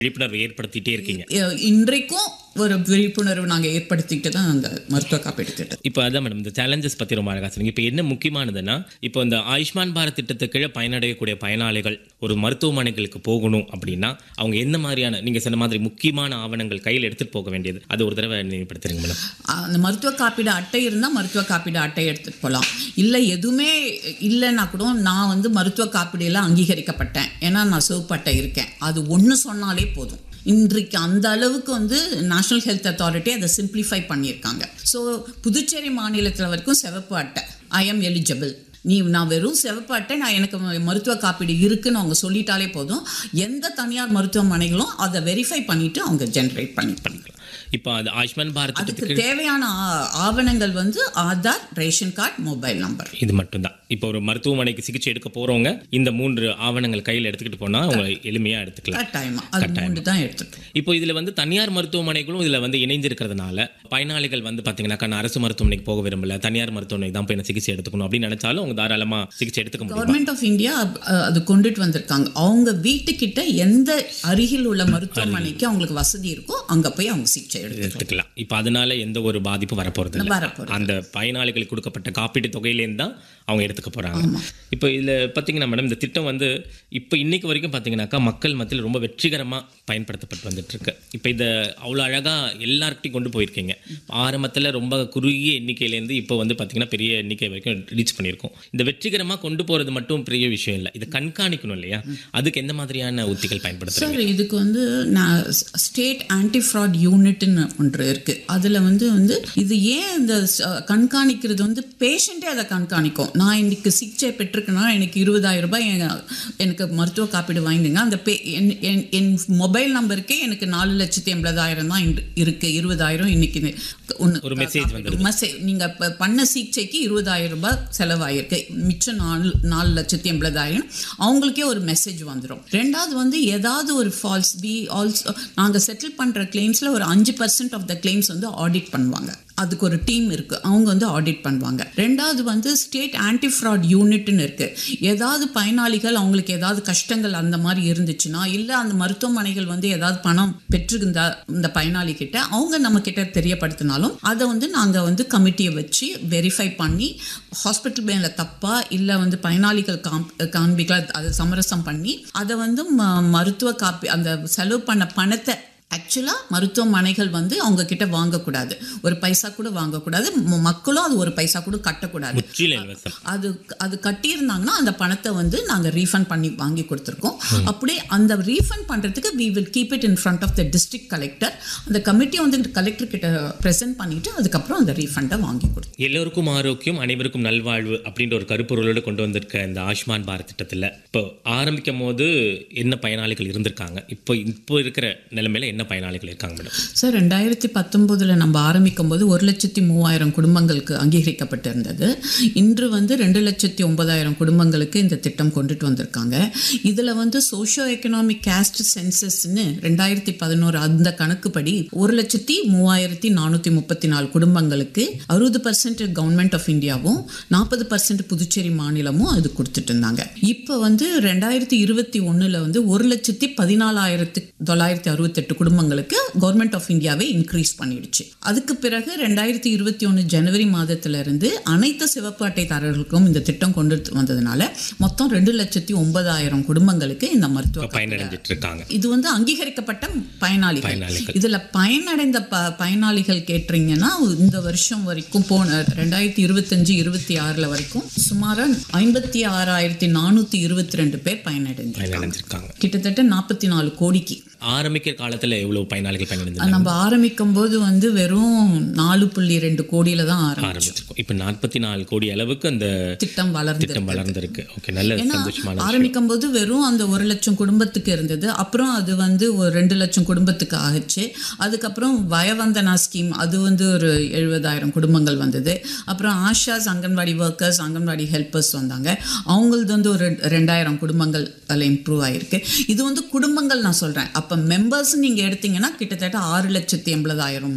விழிப்புணர்வு ஏற்படுத்திட்டே இருக்கீங்க அஹ் இன்றைக்கும் ஒரு விழிப்புணர்வு நாங்க ஏற்படுத்திக்கிட்டு தான் அந்த மருத்துவ காப்பீடு திட்டம் இப்போ அதான் மேடம் இந்த சேலஞ்சஸ் பற்றி ரொம்ப அழகாக சொன்னீங்க இப்போ என்ன முக்கியமானதுன்னா இப்போ இந்த ஆயுஷ்மான் பாரத் திட்டத்துக்கு கீழே பயனடையக்கூடிய பயனாளிகள் ஒரு மருத்துவமனைகளுக்கு போகணும் அப்படின்னா அவங்க எந்த மாதிரியான நீங்கள் சொன்ன மாதிரி முக்கியமான ஆவணங்கள் கையில் எடுத்துகிட்டு போக வேண்டியது அது ஒரு தடவை நினைவுபடுத்துறீங்க மேடம் அந்த மருத்துவ காப்பீடு அட்டை இருந்தால் மருத்துவ காப்பீடு அட்டை எடுத்துட்டு போகலாம் இல்லை எதுவுமே இல்லைன்னா கூட நான் வந்து மருத்துவ காப்பீடுல அங்கீகரிக்கப்பட்டேன் ஏன்னா நான் சிவப்பு அட்டை இருக்கேன் அது ஒன்று சொன்னாலே போதும் இன்றைக்கு அந்த அளவுக்கு வந்து நேஷனல் ஹெல்த் அத்தாரிட்டி அதை சிம்பிளிஃபை பண்ணியிருக்காங்க ஸோ புதுச்சேரி மாநிலத்தில் வரைக்கும் சிவப்பு அட்டை ஐ எம் எலிஜிபிள் நீ நான் வெறும் சிவப்பு அட்டை நான் எனக்கு ம- மருத்துவ காப்பீடு இருக்குன்னு அவங்க சொல்லிட்டாலே போதும் எந்த தனியார் மருத்துவமனைகளும் அதை வெரிஃபை பண்ணிட்டு அவங்க ஜென்ரேட் பண்ணி பண்ணிக்கலாம் இப்போ அது ஆயுஷ்மான் பாரத் அதுக்கு திட்டத்துக்கு தேவையான ஆ- ஆவணங்கள் வந்து Aadhaar ration card mobile number இது மட்டும்தான் இப்போ ஒரு மருத்துவமனைக்கு சிகிச்சை எடுக்க போறவங்க இந்த மூன்று ஆவணங்கள் கையில் எடுத்துக்கிட்டு போனால் அவங்க எளிமையாக எடுத்துக்கலாம் கட்டாயமா அது மூணு தான் எடுத்துட்டோம் இப்போ இதில் வந்து தனியார் மருத்துவமனைகளும் இதில் வந்து இணைஞ்சிருக்கிறதுனால பயனாளிகள் வந்து பார்த்தீங்கன்னாக்கா நான் அரசு மருத்துவமனைக்கு போக விரும்பல தனியார் மருத்துவமனைக்கு தான் போய் நான் சிகிச்சை எடுத்துக்கணும் அப்படின்னு நினைச்சாலும் அவங்க தாராளமாக சிகிச்சை எடுத்துக்க முடியும் கவர்மெண்ட் ஆஃப் இந்தியா அது கொண்டுட்டு வந்திருக்காங்க அவங்க வீட்டுக்கிட்ட எந்த அருகில் உள்ள மருத்துவமனைக்கு அவங்களுக்கு வசதி இருக்கோ அங்க போய் அவங்க சிகிச்சை எடுத்து எடுத்துக்கலாம் இப்போ அதனால எந்த ஒரு பாதிப்பும் வரப்போறது இல்லை வரப்போறது அந்த பயனாளிகளுக்கு கொடுக்கப்பட்ட காப்பீட்டு தொகையிலேருந்து தான் அவங்க எடுத்துக்க போறாங்க இப்போ இதில் பார்த்தீங்கன்னா மேடம் இந்த திட்டம் வந்து இப்போ இன்னைக்கு வரைக்கும் பார்த்தீங்கன்னாக்கா மக்கள் மத்தியில் ரொம்ப வெற்றிகரமாக பயன்படுத்தப்பட்டு வந்துட்டு இருக்கு இப்போ இதை அவ்வளோ அழகாக எல்லார்கிட்டையும் கொண்டு போயிருக்கீங்க ஆரம்பத்தில் ரொம்ப குறுகிய எண்ணிக்கையிலேருந்து இப்போ வந்து பார்த்தீங்கன்னா பெரிய எண்ணிக்கை வரைக்கும் ரீச் பண்ணியிருக்கோம் இந்த வெற்றிகரமாக கொண்டு போகிறது மட்டும் பெரிய விஷயம் இல்லை இதை கண்காணிக்கணும் இல்லையா அதுக்கு எந்த மாதிரியான உத்திகள் பயன்படுத்துறீங்க சார் இதுக்கு வந்து நான் ஸ்டேட் ஆன்டி ஃப்ராட் யூனிட்னு ஒன்று இருக்கு அதுல வந்து வந்து இது ஏன் இந்த ச- கண்காணிக்கிறது வந்து பேஷண்ட்டே அதை கண்காணிக்கும் நான் இன்னைக்கு சிகிச்சை பெற்றிருக்கேன்னா எனக்கு இருபதாயிரம் ரூபாய் எங்க- எனக்கு மருத்துவ காப்பீடு வாங்கிடுங்க அந்த பே என் என்- என் மொபைல் நம்பருக்கே எனக்கு நாலு லட்சத்தி எண்பதாயிரம் தான் இன்று- இருக்கு இருபதாயிரம் இன்னைக்கு இது ஒண்ணு ஒரு மெசேஜ் வந்துருது மெசேஜ் நீங்க ப- பண்ண சிகிச்சைக்கு இருபதாயிரம் ரூபாய் செலவாயிருக்கு மிச்சம் நாலு நாலு லட்சத்தி எண்பதாயிரம் அவங்களுக்கே ஒரு மெசேஜ் வந்துடும் ரெண்டாவது வந்து ஏதாவது ஒரு ஃபால்ஸ் வி ஆல்சோ நாங்க செட்டில் பண்ற கிளைம்ஸ்ல ஒரு அஞ்சு பர்சன்ட் ஆஃப் த கிளைம்ஸ் வந்து ஆடிட் பண்ணுவாங்க அதுக்கு ஒரு டீம் இருக்கு அவங்க வந்து ஆடிட் பண்ணுவாங்க ரெண்டாவது வந்து ஸ்டேட் ஆன்டி ஃப்ராட் யூனிட்னு இருக்கு ஏதாவது பயனாளிகள் அவங்களுக்கு ஏதாவது கஷ்டங்கள் அந்த மாதிரி இருந்துச்சுன்னா இல்லை அந்த மருத்துவமனைகள் வந்து ஏதாவது பணம் பெற்றிருந்தா இந்த பயனாளி கிட்ட அவங்க நம்ம கிட்ட தெரியப்படுத்தினாலும் அதை வந்து நாங்கள் வந்து கமிட்டியை வச்சு வெரிஃபை பண்ணி ஹாஸ்பிட்டல் மேலே தப்பா இல்லை வந்து பயனாளிகள் காம் காண்பிக்கல அதை சமரசம் பண்ணி அதை வந்து ம- மருத்துவ காப்பி அந்த செலவு பண்ண பணத்தை ஆக்சுவலாக மருத்துவமனைகள் வந்து அவங்க கிட்ட வாங்கக்கூடாது ஒரு பைசா கூட வாங்கக்கூடாது ம- மக்களும் அது ஒரு பைசா கூட கட்டக்கூடாது முற்றிலும் இலவசம் அது அது கட்டியிருந்தாங்கன்னா அந்த பணத்தை வந்து நாங்கள் ரீஃபண்ட் பண்ணி வாங்கி கொடுத்துருக்கோம் அப்படியே அந்த ரீஃபண்ட் பண்ணுறதுக்கு we will keep it in front of the district collector அந்த கமிட்டியை வந்து கலெக்டர் கிட்ட ப்ரெசென்ட் பண்ணிட்டு அதுக்கப்புறம் அந்த ரீஃபண்டை வாங்கி கொடுத்தோம் எல்லோருக்கும் ஆரோக்கியம் அனைவருக்கும் நல்வாழ்வு அப்படின்ற ஒரு கருப்பொருளோடு கொண்டு வந்திருக்க இந்த ஆயுஷ்மான் பாரத் திட்டத்தில் இப்போ ஆரம்பிக்கும் போது என்ன பயனாளிகள் இருந்திருக்காங்க இப்போ இப்போ இருக்கிற நிலைமையில என்ன பயனாளிகள் இருக்காங்க மேடம் சார் ரெண்டாயிரத்தி பத்தொம்போதில் நம்ம ஆரம்பிக்கும் போது ஒரு லட்சத்தி மூவாயிரம் குடும்பங்களுக்கு அங்கீகரிக்கப்பட்டிருந்தது இன்று வந்து ரெண்டு லட்சத்தி ஒன்பதாயிரம் குடும்பங்களுக்கு இந்த திட்டம் கொண்டுட்டு வந்திருக்காங்க இதில் வந்து சோஷியோ எக்கனாமிக் கேஸ்ட் சென்சஸ்ன்னு ரெண்டாயிரத்தி பதினோரு அந்த கணக்குப்படி ஒரு லட்சத்தி மூவாயிரத்தி நானூற்றி முப்பத்தி நாலு குடும்பங்களுக்கு அறுபது பர்சன்ட் கவர்மெண்ட் ஆஃப் இந்தியாவும் நாற்பது பர்சன்ட் புதுச்சேரி மாநிலமும் அது கொடுத்துட்டு இருந்தாங்க இப்போ வந்து ரெண்டாயிரத்தி இருபத்தி ஒன்றில் வந்து ஒரு லட்சத்தி பதினாலாயிரத்து தொள்ளாயிரத்தி அறுபத்தெட்டு குடும்பங்களுக்கு கவர்மெண்ட் ஆஃப் இந்தியாவே இன்க்ரீஸ் பண்ணிடுச்சு அதுக்கு பிறகு ரெண்டாயிரத்தி இருபத்தி ஒன்று ஜனவரி மாதத்துல இருந்து அனைத்து சிவப்பு அட்டைதாரர்களுக்கும் இந்த திட்டம் கொண்டு வந்ததுனால மொத்தம் ரெண்டு லட்சத்தி ஒன்பதாயிரம் குடும்பங்களுக்கு இந்த மருத்துவ காப்பீடு பயனடைஞ்சிட்டு இருக்காங்க இது வந்து அங்கீகரிக்கப்பட்ட பயனாளிகள் பயனாளிகள். இதுல பயனடைந்த ப பயனாளிகள் கேட்டீங்கன்னா இந்த வருஷம் வரைக்கும் போன ரெண்டாயிரத்தி இருபத்தஞ்சு இருபத்தி ஆறுல வரைக்கும் சுமாரா ஐம்பத்தி ஆறாயிரத்தி நானூத்தி இருபத்தி ரெண்டு பேர் பயனடைந்தாங்க பயனடைஞ்சிருக்காங்க கிட்டத்தட்ட நாற்பத்தி நாலு கோடிக்கு ஆரம்பிக்கிற காலத்துல எவ்வளவு பயனாளிகள் பயனடைஞ்சாங்க நம்ம ஆரம்பிக்கும் போது வந்து வெறும் நாலு புள்ளி ரெண்டு கோடியில தான் ஆரம்பிச்சோம் ஆரம்பிச்சிருக்கோம் இப்போ நாற்பத்தி நாலு கோடி அளவுக்கு அந்த திட்டம் வளர்ந்து திட்டம் வளர்ந்திருக்கு ஓகே நல்ல ஏன்னா சந்தோஷமான ஆரம்பிக்கும் போது வெறும் அந்த ஒரு லட்சம் குடும்பத்துக்கு இருந்தது அப்புறம் அது வந்து ஒரு ரெண்டு லட்சம் குடும்பத்துக்கு ஆகுச்சு அதுக்கப்புறம் வயவந்தனா ஸ்கீம் அது வந்து ஒரு எழுபதாயிரம் குடும்பங்கள் வந்தது அப்புறம் ASHAs anganwadi workers anganwadi helpers வந்தாங்க அவங்களது வந்து ஒரு ரெண்டாயிரம் குடும்பங்கள் அதில் இம்ப்ரூவ் ஆயிருக்கு இது வந்து குடும்பங்கள் நான் சொல்கிறேன் அப்போ மெம்பர்ஸ் நீங்கள் எடுத்தீங்கன்னா கிட்டத்தட்ட ஆறு லட்சத்தி எண்பதாயிரம்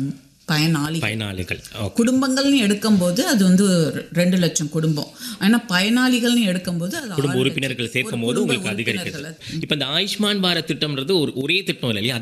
பயனாளி பயனாளிகள் ஓகே குடும்பங்கள்னு எடுக்கும்போது அது வந்து ஒரு ரெண்டு லட்சம் குடும்பம் ஆனா பயனாளிகள்னு எடுக்கும்போது அது குடும்ப ஆறு உறுப்பினர்கள் லட்சம். சேர்க்கும் ஒரு போது குடும்ப உங்களுக்கு அதிகரிக்குது உறுப்பினர்களை இப்போ இந்த ஆயுஷ்மான் பாரத் திட்டம்ன்றது ஒரு ஒரே திட்டம் இல்லை இல்லையா